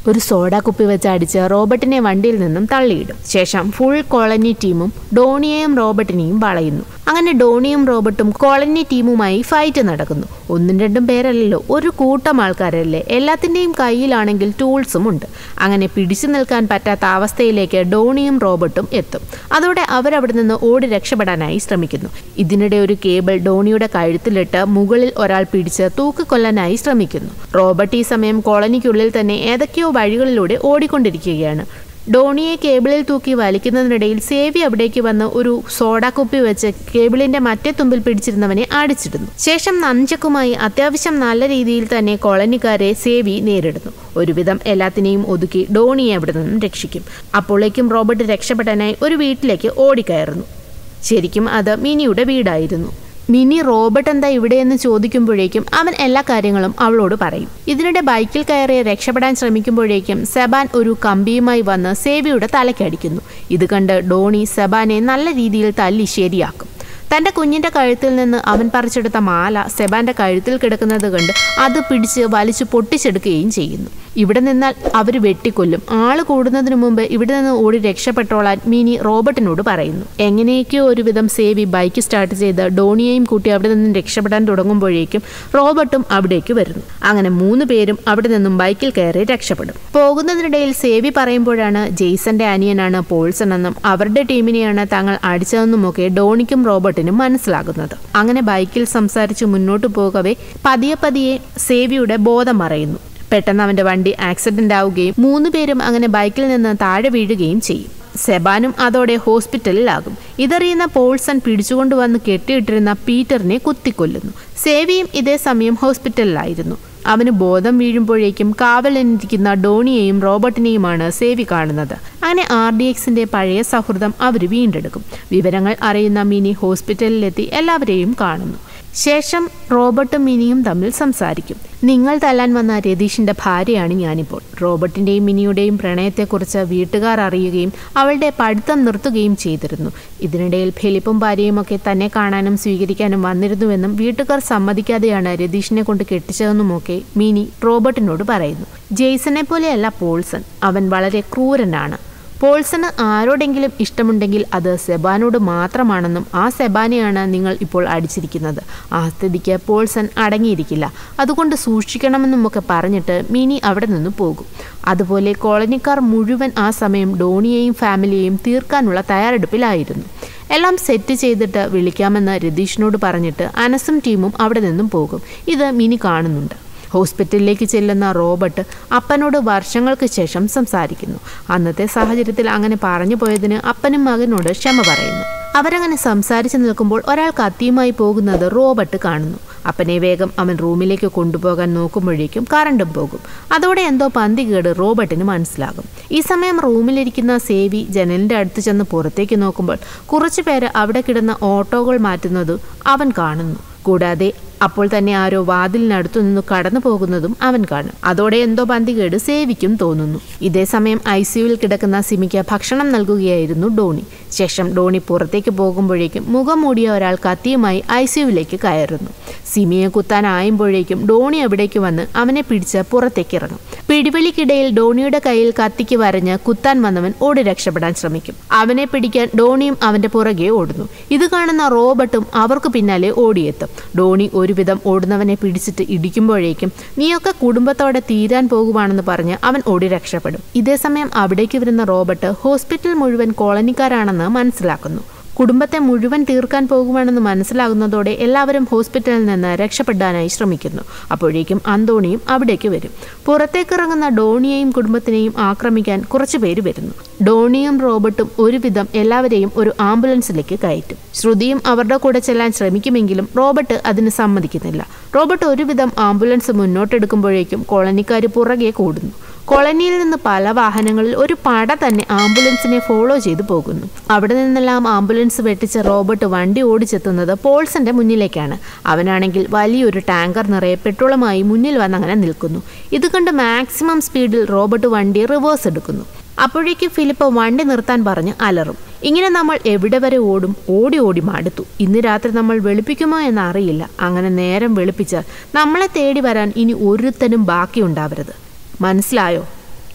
ഒരു സോഡ കുപ്പി വെച്ച് അടിച്ച് റോബർട്ടിനെ വണ്ടിയിൽ നിന്നും തള്ളിയിടും ശേഷം ഫുൾ കോളനി ടീമും ഡോണിയെയും റോബർട്ടിനെയും വളയുന്നു അങ്ങനെ ഡോണിയും റോബർട്ടും കോളനി ടീമുമായി ഫൈറ്റ് നടക്കുന്നു ഒന്നും രണ്ടും പേരല്ലല്ലോ ഒരു കൂട്ടം ആൾക്കാരല്ലേ എല്ലാത്തിൻ്റെയും കയ്യിലാണെങ്കിൽ ടൂൾസും ഉണ്ട് അങ്ങനെ പിടിച്ചു നിൽക്കാൻ പറ്റാത്ത അവസ്ഥയിലേക്ക് ഡോണിയും റോബർട്ടും എത്തും അതോടെ അവരവിടെ നിന്ന് ഓടി രക്ഷപ്പെടാനായി ശ്രമിക്കുന്നു ഇതിനിടെ ഒരു കേബിൾ ഡോണിയുടെ കഴുത്തിലിട്ട് മുകളിൽ ഒരാൾ പിടിച്ച് തൂക്കിക്കൊല്ലാനായി ശ്രമിക്കുന്നു റോബർട്ട് ഈ സമയം കോളനിക്കുള്ളിൽ തന്നെ ഏതൊക്കെയോ വഴികളിലൂടെ ഓടിക്കൊണ്ടിരിക്കുകയാണ് ഡോണിയെ കേബിളിൽ തൂക്കി വലിക്കുന്നതിനിടയിൽ സേവി അവിടേക്ക് വന്ന് ഒരു സോഡ കുപ്പി വെച്ച് കേബിളിന്റെ മറ്റേ തുമ്പിൽ പിടിച്ചിരുന്നവനെ അടിച്ചിടുന്നു ശേഷം നഞ്ചക്കുമായി അത്യാവശ്യം നല്ല രീതിയിൽ തന്നെ കോളനിക്കാരെ സേവി നേരിടുന്നു ഒരുവിധം എല്ലാത്തിനെയും ഒതുക്കി ഡോണിയെ അവിടെ നിന്നും രക്ഷിക്കും അപ്പോഴേക്കും റോബർട്ട് രക്ഷപ്പെടാനായി ഒരു വീട്ടിലേക്ക് ഓടിക്കയറുന്നു ശരിക്കും അത് മിനിയുടെ വീടായിരുന്നു മിനി റോബർട്ട് എന്താ ഇവിടെയെന്ന് ചോദിക്കുമ്പോഴേക്കും അവൻ എല്ലാ കാര്യങ്ങളും അവളോട് പറയും ഇതിനിടെ ബൈക്കിൽ കയറി രക്ഷപ്പെടാൻ ശ്രമിക്കുമ്പോഴേക്കും സെബാൻ ഒരു കമ്പിയുമായി വന്ന് സേവിയുടെ തലയ്ക്കടിക്കുന്നു ഇത് കണ്ട് ഡോണി സെബാനെ നല്ല രീതിയിൽ തല്ലി ശരിയാക്കും തന്റെ കുഞ്ഞിന്റെ കഴുത്തിൽ നിന്ന് അവൻ പറിച്ചെടുത്ത മാല സെബാന്റെ കഴുത്തിൽ കിടക്കുന്നത് കണ്ട് അത് പിടിച്ച് വലിച്ചു പൊട്ടിച്ചെടുക്കുകയും ചെയ്യുന്നു ഇവിടെ നിന്നാൽ അവർ വെട്ടിക്കൊല്ലും ആള് കൂടുന്നതിന് മുമ്പ് ഇവിടെ നിന്ന് ഓടി രക്ഷപ്പെട്ടോളാൻ മിനി റോബർട്ടിനോട് പറയുന്നു എങ്ങനെയൊക്കെയോ ഒരുവിധം സേവി ബൈക്ക് സ്റ്റാർട്ട് ചെയ്ത് ഡോണിയെയും കൂട്ടി അവിടെ നിന്നും രക്ഷപ്പെടാൻ തുടങ്ങുമ്പോഴേക്കും റോബർട്ടും അവിടേക്ക് വരുന്നു അങ്ങനെ മൂന്ന് പേരും അവിടെ നിന്നും ബൈക്കിൽ കയറി രക്ഷപ്പെടും പോകുന്നതിനിടയിൽ സേവി പറയുമ്പോഴാണ് ജെയ്സന്റെ അനിയനാണ് പോൾസൺ എന്നും അവരുടെ ടീമിനെയാണ് തങ്ങൾ അടിച്ചതെന്നുമൊക്കെ ഡോണിക്കും റോബർട്ടിനും മനസ്സിലാകുന്നത് അങ്ങനെ ബൈക്കിൽ സംസാരിച്ച് മുന്നോട്ട് പോകവേ പതിയെ പതിയെ സേവിയുടെ ബോധം മറയുന്നു പെട്ടെന്ന് അവന്റെ വണ്ടി ആക്സിഡന്റ് ആവുകയും മൂന്ന് പേരും അങ്ങനെ ബൈക്കിൽ നിന്ന് താഴെ വീഴുകയും ചെയ്യും സെബാനും അതോടെ ഹോസ്പിറ്റലിലാകും ഇതറിയുന്ന പോൾസൺ പിടിച്ചുകൊണ്ടുവന്ന് കെട്ടിയിട്ടിരുന്ന പീറ്ററിനെ കുത്തിക്കൊല്ലുന്നു സേവിയും ഇതേ സമയം ഹോസ്പിറ്റലിലായിരുന്നു അവന് ബോധം വീഴുമ്പോഴേക്കും കാവലിരിക്കുന്ന ഡോണിയെയും റോബർട്ടിനെയുമാണ് സേവി കാണുന്നത് അങ്ങനെ ആർ ഡി എക്സിന്റെ പഴയ സൗഹൃദം അവർ വീണ്ടെടുക്കും വിവരങ്ങൾ അറിയുന്ന മിനി ഹോസ്പിറ്റലിലെത്തി എല്ലാവരെയും കാണുന്നു ശേഷം റോബർട്ടും മിനിയും തമ്മിൽ സംസാരിക്കും നിങ്ങൾ തല്ലാൻ വന്ന രതീഷിന്റെ ഭാര്യയാണ് ഞാനിപ്പോൾ റോബർട്ടിന്റെയും മിനിയുടെയും പ്രണയത്തെക്കുറിച്ച് വീട്ടുകാർ അറിയുകയും അവളുടെ പഠിത്തം നിർത്തുകയും ചെയ്തിരുന്നു ഇതിനിടയിൽ ഫിലിപ്പും ഭാര്യയും ഒക്കെ തന്നെ കാണാനും സ്വീകരിക്കാനും വന്നിരുന്നുവെന്നും വീട്ടുകാർ സമ്മതിക്കാതെയാണ് രതീഷിനെ കൊണ്ട് കെട്ടിച്ചതെന്നുമൊക്കെ മിനി റോബർട്ടിനോട് പറയുന്നു ജെയ്സനെ പോലെയല്ല പോൾസൺ അവൻ വളരെ ക്രൂരനാണ് പോൾസന് ആരോടെങ്കിലും ഇഷ്ടമുണ്ടെങ്കിൽ അത് സെബാനോട് മാത്രമാണെന്നും ആ സെബാനെയാണ് നിങ്ങൾ ഇപ്പോൾ അടിച്ചിരിക്കുന്നത് ആ സ്ഥിതിക്ക് പോൾസൺ അടങ്ങിയിരിക്കില്ല അതുകൊണ്ട് സൂക്ഷിക്കണമെന്നുമൊക്കെ പറഞ്ഞിട്ട് മിനി അവിടെ നിന്ന് പോകും അതുപോലെ കോളനിക്കാർ മുഴുവൻ ആ സമയം ഡോണിയെയും ഫാമിലിയെയും തീർക്കാനുള്ള തയ്യാറെടുപ്പിലായിരുന്നു എല്ലാം സെറ്റ് ചെയ്തിട്ട് വിളിക്കാമെന്ന് രതീഷിനോട് പറഞ്ഞിട്ട് അനസും ടീമും അവിടെ നിന്നും പോകും ഇത് മിനി കാണുന്നുണ്ട് ഹോസ്പിറ്റലിലേക്ക് ചെല്ലുന്ന റോബർട്ട് അപ്പനോട് വർഷങ്ങൾക്ക് ശേഷം സംസാരിക്കുന്നു അന്നത്തെ സാഹചര്യത്തിൽ അങ്ങനെ പറഞ്ഞു പോയതിന് അപ്പനും മകനോട് ക്ഷമ പറയുന്നു അവരങ്ങനെ സംസാരിച്ചു നിൽക്കുമ്പോൾ ഒരാൾ കത്തിയുമായി പോകുന്നത് റോബർട്ട് കാണുന്നു അപ്പനെ വേഗം അവൻ റൂമിലേക്ക് കൊണ്ടുപോകാൻ നോക്കുമ്പോഴേക്കും കറണ്ടും പോകും അതോടെ എന്തോ പന്തികേട് റോബർട്ടിന് മനസ്സിലാകും ഈ സമയം റൂമിലിരിക്കുന്ന സേവി ജനലിന്റെ അടുത്ത് ചെന്ന് പുറത്തേക്ക് നോക്കുമ്പോൾ കുറച്ചു പേര് അവിടെ കിടന്ന ഓട്ടോകൾ മാറ്റുന്നത് അവൻ കാണുന്നു കൂടാതെ അപ്പോൾ തന്നെ ആരോ വാതിലിനടുത്തു നിന്ന് കടന്നു പോകുന്നതും അവൻ കാണും അതോടെ എന്തോ പന്തികേട് സേവിക്കും തോന്നുന്നു ഇതേ സമയം ഐ സിയുവിൽ കിടക്കുന്ന സിമിക്ക് ഭക്ഷണം നൽകുകയായിരുന്നു ഡോണി ശേഷം ഡോണി പുറത്തേക്ക് പോകുമ്പോഴേക്കും മുഖം മൂടിയ ഒരാൾ കത്തിയുമായി ഐ സിയുവിലേക്ക് കയറുന്നു സിമിയെ കുത്താനായുമ്പോഴേക്കും ഡോണി അവിടേക്ക് വന്ന് അവനെ പിടിച്ച് പുറത്തേക്ക് ഇറങ്ങും പിടിവലിക്കിടയിൽ ഡോണിയുടെ കയ്യിൽ കത്തിക്ക് വരഞ്ഞ് കുത്താൻ വന്നവൻ ഓടി രക്ഷപ്പെടാൻ ശ്രമിക്കും അവനെ പിടിക്കാൻ ഡോണിയും അവന്റെ പുറകെ ഓടുന്നു ഇത് കാണുന്ന റോബർട്ടും അവർക്ക് പിന്നാലെ ഓടിയെത്തും ഡോണി ഒരുവിധം ഓടുന്നവനെ പിടിച്ചിട്ട് ഇടിക്കുമ്പോഴേക്കും നീയൊക്കെ കുടുംബത്തോടെ തീരാൻ പോകുവാണെന്ന് പറഞ്ഞ് അവൻ ഓടി രക്ഷപ്പെടും ഇതേസമയം അവിടേക്ക് വരുന്ന റോബർട്ട് ഹോസ്പിറ്റൽ മുഴുവൻ കോളനിക്കാരാണെന്ന് മനസ്സിലാക്കുന്നു കുടുംബത്തെ മുഴുവൻ തീർക്കാൻ പോകുവാണെന്ന് മനസ്സിലാകുന്നതോടെ എല്ലാവരും ഹോസ്പിറ്റലിൽ നിന്ന് രക്ഷപ്പെടാനായി ശ്രമിക്കുന്നു അപ്പോഴേക്കും അന്തോണിയും അവിടേക്ക് വരും പുറത്തേക്കിറങ്ങുന്ന ഡോണിയെയും കുടുംബത്തിനെയും ആക്രമിക്കാൻ കുറച്ചു പേര് വരുന്നു ഡോണിയും റോബർട്ടും ഒരുവിധം എല്ലാവരെയും ഒരു ആംബുലൻസിലേക്ക് കയറ്റും ശ്രുതിയും അവരുടെ കൂടെ ചെല്ലാൻ ശ്രമിക്കുമെങ്കിലും റോബർട്ട് അതിന് സമ്മതിക്കുന്നില്ല റോബർട്ട് ഒരുവിധം ആംബുലൻസ് മുന്നോട്ടെടുക്കുമ്പോഴേക്കും കോളനിക്കാർ പുറകെ കൂടുന്നു കോളനിയിൽ നിന്ന് പല വാഹനങ്ങളിൽ ഒരു പട തന്നെ ആംബുലൻസിനെ ഫോളോ ചെയ്തു പോകുന്നു അവിടെ നിന്നെല്ലാം ആംബുലൻസ് വെട്ടിച്ച് റോബർട്ട് വണ്ടി ഓടിച്ചെത്തുന്നത് പോൾസന്റെ മുന്നിലേക്കാണ് അവനാണെങ്കിൽ വലിയൊരു ടാങ്കർ നിറയെ പെട്രോളുമായി മുന്നിൽ വന്നങ്ങനെ നിൽക്കുന്നു ഇത് കണ്ട് മാക്സിമം സ്പീഡിൽ റോബർട്ട് വണ്ടി റിവേഴ്സ് എടുക്കുന്നു അപ്പോഴേക്കും ഫിലിപ്പ് വണ്ടി നിർത്താൻ പറഞ്ഞ് അലറും ഇങ്ങനെ നമ്മൾ എവിടെ വരെ ഓടും ഓടി ഓടി മടുത്തു ഇന്ന് രാത്രി നമ്മൾ വെളുപ്പിക്കുമോ എന്ന് അറിയില്ല അങ്ങനെ നേരം വെളുപ്പിച്ചാൽ നമ്മളെ തേടി വരാൻ ഇനി ഒരുത്തനും ബാക്കിയുണ്ടാവരുത് മനസ്സിലായോ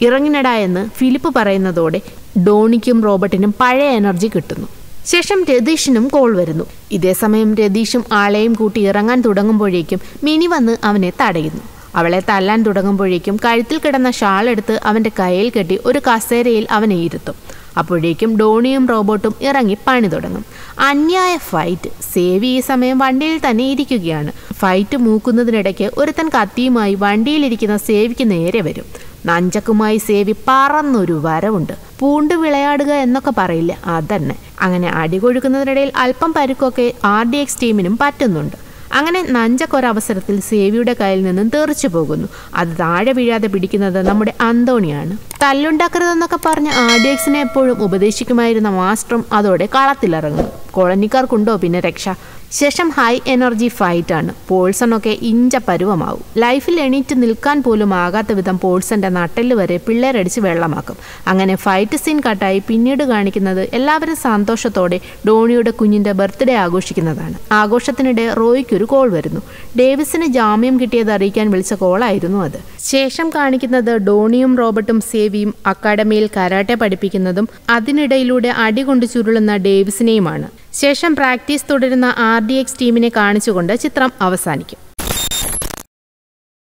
ഇറങ്ങിനടാ എന്ന് ഫിലിപ്പ് പറയുന്നതോടെ ഡോണിക്കും റോബർട്ടിനും പഴയ എനർജി കിട്ടുന്നു ശേഷം രതീഷിനും കോൾ വരുന്നു ഇതേസമയം രതീഷും ആളെയും കൂട്ടി ഇറങ്ങാൻ തുടങ്ങുമ്പോഴേക്കും മിനി വന്ന് അവനെ തടയുന്നു അവളെ തല്ലാൻ തുടങ്ങുമ്പോഴേക്കും കഴുത്തിൽ കിടന്ന ഷാൾ എടുത്ത് അവന്റെ കയ്യിൽ കെട്ടി ഒരു കസേരയിൽ അവനെ ഇരുത്തും അപ്പോഴേക്കും ഡോണിയും റോബോട്ടും ഇറങ്ങി പണി തുടങ്ങും അന്യായ ഫൈറ്റ് സേവി ഈ സമയം വണ്ടിയിൽ തന്നെ ഇരിക്കുകയാണ് ഫൈറ്റ് മൂക്കുന്നതിനിടയ്ക്ക് ഒരുത്തൻ കത്തിയുമായി വണ്ടിയിലിരിക്കുന്ന സേവിക്ക് നേരെ വരും നഞ്ചക്കുമായി സേവി പറന്നൊരു വരവുണ്ട് പൂണ്ട് വിളയാടുക എന്നൊക്കെ പറയില്ല അതന്നെ അങ്ങനെ അടികൊഴുക്കുന്നതിനിടയിൽ അല്പം പരുക്കൊക്കെ ആർ ഡി എക്സ് ടീമിനും പറ്റുന്നുണ്ട് അങ്ങനെ നഞ്ചക്കൊരവസരത്തിൽ സേവിയുടെ കയ്യിൽ നിന്നും തെറിച്ചു പോകുന്നു അത് താഴെ വീഴാതെ പിടിക്കുന്നത് നമ്മുടെ അന്തോണിയാണ് തല്ലുണ്ടാക്കരുതെന്നൊക്കെ പറഞ്ഞ് ആർ ഡി എക്സിനെ എപ്പോഴും ഉപദേശിക്കുമായിരുന്ന മാസ്റ്ററും അതോടെ കളത്തിലിറങ്ങുന്നു കോളനിക്കാർക്കുണ്ടോ പിന്നെ രക്ഷ ശേഷം ഹൈ എനർജി ഫൈറ്റ് ആണ് പോൾസണൊക്കെ ഇഞ്ച പരുവമാവും ലൈഫിൽ എണീറ്റ് നിൽക്കാൻ പോലും ആകാത്ത വിധം പോൾസന്റെ നട്ടെല്ല് വരെ പിള്ളേരടിച്ച് വെള്ളമാക്കും അങ്ങനെ ഫൈറ്റ് സീൻ കട്ടായി പിന്നീട് കാണിക്കുന്നത് എല്ലാവരും സന്തോഷത്തോടെ ഡോണിയുടെ കുഞ്ഞിന്റെ ബർത്ത്ഡേ ആഘോഷിക്കുന്നതാണ് ആഘോഷത്തിനിടെ റോയ്ക്ക് ഒരു കോൾ വരുന്നു ഡേവിസിന് ജാമ്യം കിട്ടിയത് അറിയിക്കാൻ വിളിച്ച കോളായിരുന്നു അത് ശേഷം കാണിക്കുന്നത് ഡോണിയും റോബർട്ടും സേവിയും അക്കാഡമിയിൽ കരാട്ടെ പഠിപ്പിക്കുന്നതും അതിനിടയിലൂടെ അടികൊണ്ട് ചുരുളുന്ന ഡേവിസിനെയുമാണ് ശേഷം പ്രാക്ടീസ് തുടരുന്ന ആർ ഡി എക്സ് ടീമിനെ കാണിച്ചുകൊണ്ട് ചിത്രം അവസാനിക്കും